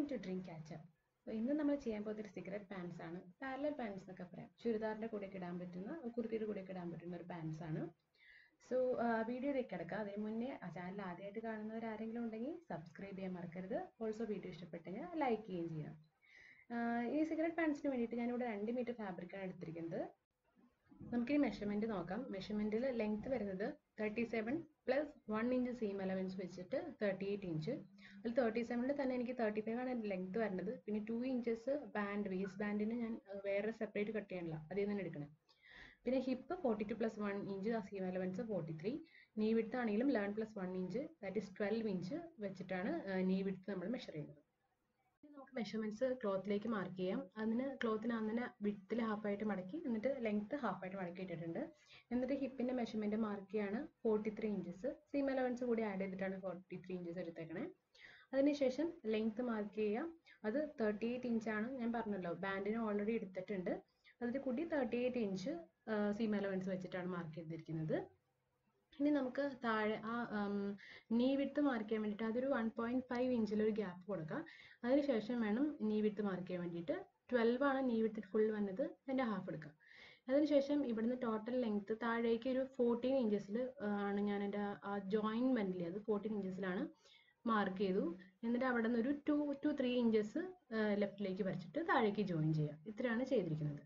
to dream catcher അപ്പോൾ ഇന്ന് നമ്മൾ ചെയ്യാൻ പോകുന്ന ഒരു സിഗരറ്റ് പാൻസ് ആണ് പാരലൽ പാൻസ് എന്നൊക്കെ പറയാം ചുരിദാറിൻ്റെ കൂടെയൊക്കെ ഇടാൻ പറ്റുന്ന കുർത്തിയുടെ കൂടെയൊക്കെ ഇടാൻ പറ്റുന്ന ഒരു പാൻസ് ആണ് സോ വീഡിയോയിലേക്ക് കിടക്കാം അതിന് മുന്നേ ചാനൽ ആദ്യമായിട്ട് കാണുന്നവർ ആരെങ്കിലും ഉണ്ടെങ്കിൽ സബ്സ്ക്രൈബ് ചെയ്യാൻ മറക്കരുത് ഓൾസോ വീഡിയോ ഇഷ്ടപ്പെട്ടെങ്കിൽ ലൈക്ക് ചെയ്യുകയും ചെയ്യണം ആഹ് ഈ സിഗരറ്റ് പാൻസിന് വേണ്ടിയിട്ട് ഞാനിവിടെ രണ്ട് മീറ്റർ ഫാബ്രിക്കാണ് എടുത്തിരിക്കുന്നത് നമുക്കിനി മെഷർമെൻറ്റ് നോക്കാം മെഷർമെൻറ്റിൽ ലെങ്ത് വരുന്നത് thirty seven plus one inch seam allowance വെച്ചിട്ട് തേർട്ടി എയ്റ്റ് ഇഞ്ച് അതിൽ തേർട്ടി സെവനിൽ തന്നെ എനിക്ക് തേർട്ടി ഫൈവ് ആണ് എൻ്റെ ലെങ്ത് വരുന്നത് പിന്നെ ടു ഇഞ്ചസ് ബാൻഡ് വേസ്റ്റ് ബാൻഡിന് ഞാൻ അഹ് വേറെ സെപ്പറേറ്റ് കട്ട് ചെയ്യാനില്ല അതിൽ നിന്ന് എടുക്കണം പിന്നെ hip forty two plus one inch seam allowance forty three knee width ആണെങ്കിലും eleven plus one inch that is twelve inch വെച്ചിട്ടാണ് നീ വിഡ്ത്ത് നമ്മൾ മെഷർ ചെയ്യുന്നത് ഇനി നമുക്ക് മെഷർമെൻറ്റ്സ് ക്ലോത്തിലേക്ക് മാർക്ക് ചെയ്യാം അതിന് ക്ലോത്തിന് അങ്ങനെ വിഡ്ത്തിൽ ഹാഫായിട്ട് മടക്കി എന്നിട്ട് ലെങ്ത്ത് ഹാഫായിട്ട് മടക്കി ഇട്ടിട്ടുണ്ട് എന്നിട്ട് ഹിപ്പിൻ്റെ മെഷർമെൻറ്റ് മാർക്ക് ചെയ്യാണ് forty three inches seam allowance കൂടി ആഡ് ചെയ്തിട്ടാണ് ഫോർട്ടി ത്രീ ഇഞ്ചസ് എടുത്തേക്കണേ അതിനുശേഷം ലെങ്ത്ത് മാർക്ക് ചെയ്യുക അത് തേർട്ടി എയ്റ്റ് ഇഞ്ചാണ് ഞാൻ പറഞ്ഞല്ലോ ബാൻഡിന് ഓൾറെഡി എടുത്തിട്ടുണ്ട് അതിൽ കൂടി thirty eight inch seam allowance വെച്ചിട്ടാണ് മാർക്ക് ചെയ്തിരിക്കുന്നത് ഇനി നമുക്ക് താഴെ ആ നീ വിട്ട് മാർക്ക് ചെയ്യാൻ വേണ്ടിയിട്ട് അതൊരു വൺ പോയിൻറ്റ് ഫൈവ് ഇഞ്ചിലൊരു ഗ്യാപ്പ് കൊടുക്കുക അതിനുശേഷം വേണം നീ വിട്ട് മാർക്ക് ചെയ്യാൻ വേണ്ടിയിട്ട് ട്വൽവ് ആണ് നീ വിട്ട് ഫുൾ വന്നത് അതിൻ്റെ ഹാഫ് എടുക്കുക അതിനുശേഷം ഇവിടുന്ന് ടോട്ടൽ ലെങ്ത്ത് താഴേക്ക് ഒരു ഫോർട്ടീൻ ഇഞ്ചസിൽ ആണ് ഞാൻ എൻ്റെ ആ ജോയിൻമെൻറ്റിൽ അത് ഫോർട്ടീൻ ഇഞ്ചസിലാണ് മാർക്ക് ചെയ്തു എന്നിട്ട് അവിടെ നിന്ന് ഒരു ടു ടു ത്രീ ഇഞ്ചസ് ലെഫ്റ്റിലേക്ക് വരച്ചിട്ട് താഴേക്ക് ജോയിൻ ചെയ്യുക ഇത്രയാണ് ചെയ്തിരിക്കുന്നത്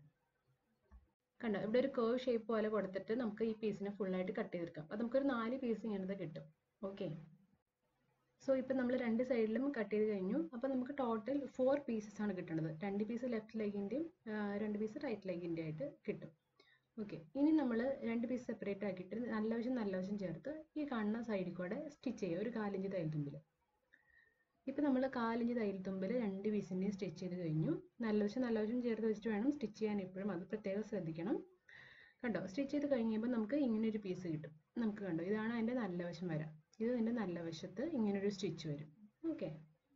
കണ്ടോ ഇവിടെ ഒരു കേർവ് ഷേപ്പ് പോലെ കൊടുത്തിട്ട് നമുക്ക് ഈ പീസിനെ ഫുള്ളായിട്ട് കട്ട് ചെയ്തെടുക്കാം അപ്പോൾ നമുക്കൊരു നാല് പീസ് ഇങ്ങനത്തെ കിട്ടും ഓക്കെ സോ ഇപ്പം നമ്മൾ രണ്ട് സൈഡിലും കട്ട് ചെയ്ത് കഴിഞ്ഞു അപ്പോൾ നമുക്ക് ടോട്ടൽ ഫോർ പീസസ് ആണ് കിട്ടുന്നത് രണ്ട് പീസ് ലെഫ്റ്റ് ലെഗിൻ്റെയും രണ്ട് പീസ് റൈറ്റ് ലെഗിൻ്റെ ആയിട്ട് കിട്ടും ഓക്കെ ഇനി നമ്മൾ രണ്ട് പീസ് സെപ്പറേറ്റ് ആക്കിയിട്ട് നല്ല വശം നല്ല വശം ചേർത്ത് ഈ കാണുന്ന സൈഡിൽ കൂടെ സ്റ്റിച്ച് ചെയ്യുക ഒരു കാലിഞ്ച് തയ്യൽ തുമ്പിൽ ഇപ്പം നമ്മൾ കാലിഞ്ച് തയ്യൽ തുമ്പിൽ രണ്ട് പീസിൻ്റെയും സ്റ്റിച്ച് ചെയ്ത് കഴിഞ്ഞു നല്ല വശം നല്ല വശം ചേർത്ത് വെച്ചിട്ട് വേണം സ്റ്റിച്ച് ചെയ്യാൻ എപ്പോഴും അത് പ്രത്യേകം ശ്രദ്ധിക്കണം കണ്ടോ സ്റ്റിച്ച് ചെയ്ത് കഴിയുമ്പോൾ നമുക്ക് ഇങ്ങനെ ഒരു പീസ് കിട്ടും നമുക്ക് കണ്ടോ ഇതാണ് അതിൻ്റെ നല്ല വശം വരാം ഇത് ഇതിൻ്റെ നല്ല വശത്ത് ഇങ്ങനൊരു സ്റ്റിച്ച് വരും ഓക്കെ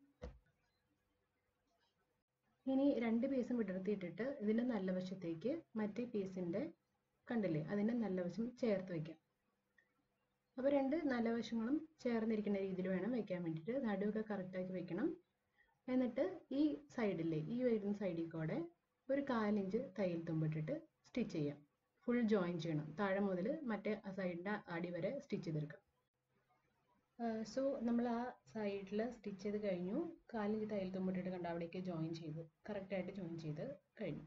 ഇനി രണ്ട് പീസും വിടർത്തിയിട്ടിട്ട് ഇതിൻ്റെ നല്ല വശത്തേക്ക് മറ്റേ പീസിൻ്റെ കണ്ടില്ലേ അതിൻ്റെ നല്ല വശം ചേർത്ത് വയ്ക്കാം അപ്പോൾ രണ്ട് നല്ല വശങ്ങളും ചേർന്നിരിക്കുന്ന രീതിയിൽ വേണം വെക്കാൻ വേണ്ടിയിട്ട് നടുവൊക്കെ കറക്റ്റാക്കി വെക്കണം എന്നിട്ട് ഈ സൈഡിലെ ഈ വരുന്ന സൈഡിൽ കൂടെ ഒരു കാലിഞ്ച് തയ്യൽ തുമ്പിട്ടിട്ട് സ്റ്റിച്ച് ചെയ്യാം ഫുൾ ജോയിൻ ചെയ്യണം താഴെ മുതൽ മറ്റേ സൈഡിൻ്റെ അടി വരെ സ്റ്റിച്ച് ചെയ്തെടുക്കാം സോ നമ്മൾ ആ സൈഡിൽ സ്റ്റിച്ച് ചെയ്ത് കഴിഞ്ഞു കാലിഞ്ച് തയ്യൽ തുമ്പിട്ടിട്ട് കണ്ട അവിടേക്ക് ജോയിൻ ചെയ്തു കറക്റ്റായിട്ട് ജോയിൻ ചെയ്ത് കഴിഞ്ഞു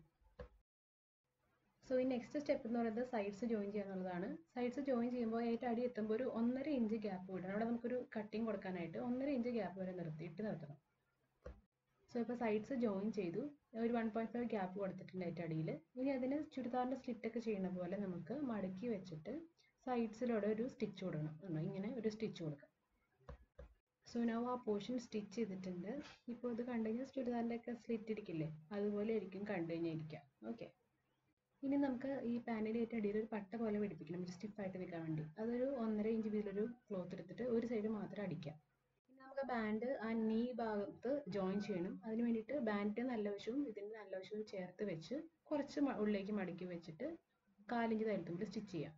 സോ ഈ നെക്സ്റ്റ് സ്റ്റെപ്പ് എന്ന് പറയുന്നത് സൈഡ്സ് ജോയിൻ ചെയ്യുക എന്നുള്ളതാണ് സൈഡ്സ് ജോയിൻ ചെയ്യുമ്പോൾ ഏറ്റവും അടി എത്തുമ്പോൾ ഒരു ഒന്നര ഇഞ്ച് ഗ്യാപ്പ് വിടണം അവിടെ നമുക്കൊരു കട്ടിങ് കൊടുക്കാനായിട്ട് ഒന്നര ഇഞ്ച് ഗ്യാപ്പ് വരെ നിർത്തിയിട്ട് നിർത്തണം സോ ഇപ്പോൾ സൈഡ്സ് ജോയിൻ ചെയ്തു ഒരു വൺ പോയിൻറ്റ് ഫൈവ് ഗ്യാപ്പ് കൊടുത്തിട്ടുണ്ട് ഏറ്റവും അടിയിൽ ഇനി അതിന് ചുരിദാറിൻ്റെ സ്ലിറ്റൊക്കെ ചെയ്യുന്ന പോലെ നമുക്ക് മടക്കി വെച്ചിട്ട് സൈഡ്സിലൂടെ ഒരു സ്റ്റിച്ച് കൊടുക്കണം കണ്ടോ ഇങ്ങനെ ഒരു സ്റ്റിച്ച് കൊടുക്കാം സോ നൗ ആ പോർഷൻ സ്റ്റിച്ച് ചെയ്തിട്ടുണ്ട് ഇപ്പോൾ ഇത് കണ്ടു കഴിഞ്ഞാൽ ചുരിദാറിൻ്റെ ഒക്കെ സ്ലിറ്റ് ഇരിക്കില്ലേ അതുപോലെ ആയിരിക്കും കണ്ടു കഴിഞ്ഞാൽ ഇരിക്കുക ഓക്കെ ഇനി നമുക്ക് ഈ പാൻറ്റിൻ്റെ ഏറ്റവും അടിയിൽ ഒരു പട്ട പോലെ പിടിപ്പിക്കണം ഒരു സ്റ്റിഫായിട്ട് നിൽക്കാൻ വേണ്ടി അതൊരു ഒന്നര ഇഞ്ച് വീതിയിലൊരു ക്ലോത്ത് എടുത്തിട്ട് ഒരു സൈഡ് മാത്രം അടിക്കാം പിന്നെ നമുക്ക് ബാൻഡ് ആ നീ ഭാഗത്ത് ജോയിൻ ചെയ്യണം അതിന് വേണ്ടിയിട്ട് ബാൻഡിൻ്റെ നല്ല വശവും ഇതിൻ്റെ നല്ല വശവും ചേർത്ത് വെച്ച് കുറച്ച് ഉള്ളിലേക്ക് മടക്കി വെച്ചിട്ട് കാലിഞ്ച് തയ്യൽത്തുമ്പിൽ സ്റ്റിച്ച് ചെയ്യാം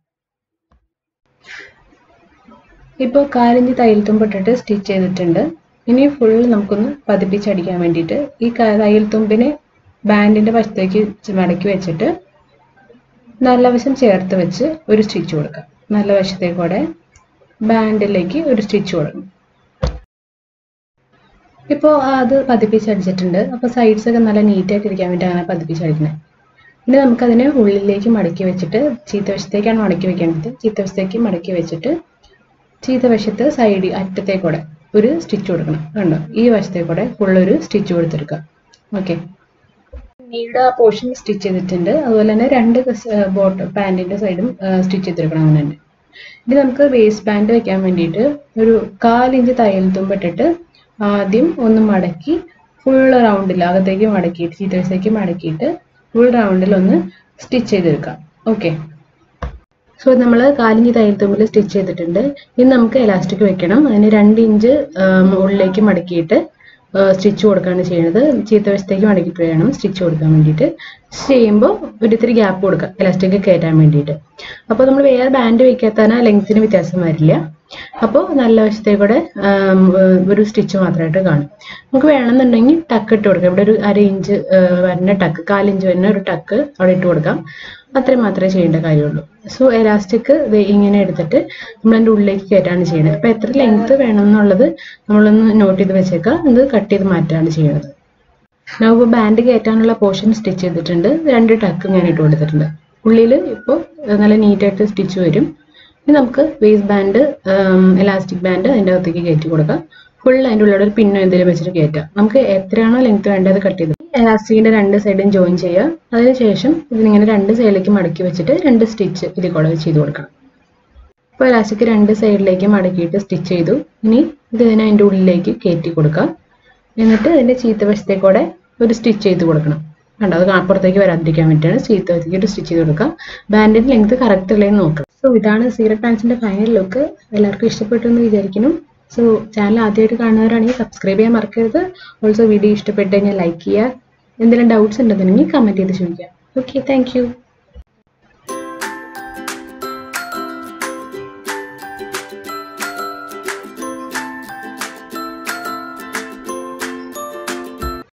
ഇപ്പോൾ കാലിഞ്ച് തയ്യൽത്തുമ്പിട്ടിട്ട് സ്റ്റിച്ച് ചെയ്തിട്ടുണ്ട് ഇനി ഫുൾ നമുക്കൊന്ന് പതിപ്പിച്ചടിക്കാൻ വേണ്ടിയിട്ട് ഈ തയ്യൽത്തുമ്പിനെ ബാൻഡിൻ്റെ വശത്തേക്ക് മടക്കി വെച്ചിട്ട് നല്ല വശം ചേർത്ത് വെച്ച് ഒരു സ്റ്റിച്ച് കൊടുക്കാം നല്ല വശത്തേക്ക് കൂടെ ബാൻഡിലേക്ക് ഒരു സ്റ്റിച്ച് കൊടുക്കണം ഇപ്പോൾ അത് പതിപ്പിച്ചടിച്ചിട്ടുണ്ട് അപ്പോൾ സൈഡ്സ് ഒക്കെ നല്ല നീറ്റായിട്ട് ഇരിക്കാൻ വേണ്ടി അങ്ങനെ പതിപ്പിച്ചടിക്കണേ ഇനി നമുക്കതിനെ ഉള്ളിലേക്ക് മടക്കി വെച്ചിട്ട് ചീത്തവശത്തേക്കാണ് മടക്കി വെക്കേണ്ടത് ചീത്തവശത്തേക്ക് മടക്കി വെച്ചിട്ട് ചീത്തവശത്ത് സൈഡ് അറ്റത്തേക്കൂടെ ഒരു സ്റ്റിച്ച് കൊടുക്കണം കണ്ടോ ഈ വശത്തേക്കൂടെ ഫുള്ളൊരു സ്റ്റിച്ച് കൊടുത്തെടുക്കുക ഓക്കെ നീഡ് ആ പോർഷൻ സ്റ്റിച്ച് ചെയ്തിട്ടുണ്ട് അതുപോലെ തന്നെ രണ്ട് ബോട്ടം പാൻറ്റിൻ്റെ സൈഡും സ്റ്റിച്ച് ചെയ്തെടുക്കണം അങ്ങനെ തന്നെ ഇനി നമുക്ക് വേസ്റ്റ് ബാൻഡ് വെക്കാൻ വേണ്ടിയിട്ട് ഒരു കാലിഞ്ച് തയ്യൽ തുമ്പിട്ടിട്ട് ആദ്യം ഒന്ന് മടക്കി ഫുൾ റൗണ്ടിൽ അകത്തേക്ക് മടക്കിയിട്ട് ചീത്തവശത്തേക്ക് മടക്കിയിട്ട് ഫുൾ റൗണ്ടിൽ ഒന്ന് സ്റ്റിച്ച് ചെയ്തെടുക്കാം ഓക്കെ സോ നമ്മൾ കാലിഞ്ച് തയ്യൽ തുമ്പിൽ സ്റ്റിച്ച് ചെയ്തിട്ടുണ്ട് ഇനി നമുക്ക് എലാസ്റ്റിക് വെക്കണം അതിന് രണ്ട് ഇഞ്ച് ഉള്ളിലേക്ക് മടക്കിയിട്ട് സ്റ്റിച്ച് കൊടുക്കുകയാണ് ചെയ്യുന്നത് ചീത്തവശത്തേക്ക് മടക്കിയിട്ട് വേണം സ്റ്റിച്ച് കൊടുക്കാൻ വേണ്ടിയിട്ട് സ്റ്റിച്ച് ചെയ്യുമ്പോൾ ഒരു ഇത്തിരി ഗ്യാപ്പ് കൊടുക്കുക എലാസ്റ്റിക് കയറ്റാൻ വേണ്ടിയിട്ട് അപ്പോൾ നമ്മൾ വേറെ ബാൻഡ് വയ്ക്കാത്തതിനാൽ ലെങ്ത്തിന് വ്യത്യാസം വരില്ല അപ്പോൾ നല്ല വശത്തെ കൂടെ ആം, ഏർ ഒരു സ്റ്റിച്ച് മാത്രമായിട്ട് കാണും നമുക്ക് വേണമെന്നുണ്ടെങ്കിൽ ടക്ക് ഇട്ട് കൊടുക്കാം ഇവിടെ ഒരു അര ഇഞ്ച് ഏർ വരുന്ന ടക്ക് കാലിഞ്ച് വരുന്ന ഒരു ടക്ക് അവിടെ ഇട്ട് കൊടുക്കാം അത്രയും മാത്രമേ ചെയ്യേണ്ട കാര്യമുള്ളൂ സോ എലാസ്റ്റിക് ഇങ്ങനെ എടുത്തിട്ട് നമ്മൾ അതിൻ്റെ ഉള്ളിലേക്ക് കയറ്റാണ് ചെയ്യുന്നത് അപ്പോൾ എത്ര ലെങ്ത് വേണം എന്നുള്ളത് നമ്മളൊന്ന് നോട്ട് ചെയ്ത് വെച്ചേക്കാം ഇത് കട്ട് ചെയ്ത് മാറ്റാണ് ചെയ്യുന്നത് ഞാൻ ഇപ്പോൾ ബാൻഡ് കയറ്റാനുള്ള പോർഷൻ സ്റ്റിച്ച് ചെയ്തിട്ടുണ്ട് രണ്ട് ടക്ക് ഞാൻ ഇട്ട് കൊടുത്തിട്ടുണ്ട് ഉള്ളിൽ ഇപ്പോൾ നല്ല നീറ്റായിട്ട് സ്റ്റിച്ച് വരും ഇനി നമുക്ക് വേസ്റ്റ് ബാൻഡ് എലാസ്റ്റിക് ബാൻഡ് അതിൻ്റെ അകത്തേക്ക് കയറ്റി കൊടുക്കാം ഫുൾ അതിൻ്റെ ഉള്ളിൽ ഒരു പിന്നോ എന്തെങ്കിലും വെച്ചിട്ട് കയറ്റാം നമുക്ക് എത്രയാണോ ലെങ്ത് വേണ്ടത് കട്ട് ചെയ്ത് എലാസ്റ്റിക്കിന്റെ രണ്ട് സൈഡും ജോയിൻ ചെയ്യുക അതിനുശേഷം ഇതിനിങ്ങനെ രണ്ട് സൈഡിലേക്ക് മടക്കി വെച്ചിട്ട് രണ്ട് സ്റ്റിച്ച് ഇതിൽ കൂടെ ചെയ്ത് കൊടുക്കണം ഇപ്പോൾ എലാസ്റ്റിക് രണ്ട് സൈഡിലേക്ക് മടക്കിയിട്ട് സ്റ്റിച്ച് ചെയ്തു ഇനി ഇത് ഇതിനെ അതിൻ്റെ ഉള്ളിലേക്ക് കയറ്റി കൊടുക്കാം എന്നിട്ട് അതിൻ്റെ ചീത്ത വശത്തേക്കൂടെ ഒരു സ്റ്റിച്ച് ചെയ്ത് കൊടുക്കണം കണ്ടോ അത് കാ- പുറത്തേക്ക് വരാതിരിക്കാൻ വേണ്ടിയാണ് ചീത്ത വശത്തേക്ക് ഒരു സ്റ്റിച്ച് ചെയ്ത് കൊടുക്കുക ബാൻഡിൻ്റെ ലെങ്ത് കറക്റ്റ് അല്ലേന്ന് നോക്കണം സോ ഇതാണ് സീററ്റ് പാൻസിൻ്റെ ഫൈനൽ ലുക്ക് എല്ലാവർക്കും ഇഷ്ടപ്പെട്ടു എന്ന് വിചാരിക്കുന്നു സോ ചാനൽ ആദ്യമായിട്ട് കാണുന്നവരാണെങ്കിൽ സബ്സ്ക്രൈബ് ചെയ്യാൻ മറക്കരുത് ഓൾസോ വീഡിയോ ഇഷ്ടപ്പെട്ട് കഴിഞ്ഞാൽ ലൈക്ക് ചെയ്യുക എന്തെങ്കിലും ഡൗട്ട്സ് ഉണ്ടെന്നുണ്ടെങ്കിൽ കമൻറ്റ് ചെയ്ത് ചോദിക്കുക ഓക്കെ താങ്ക് യു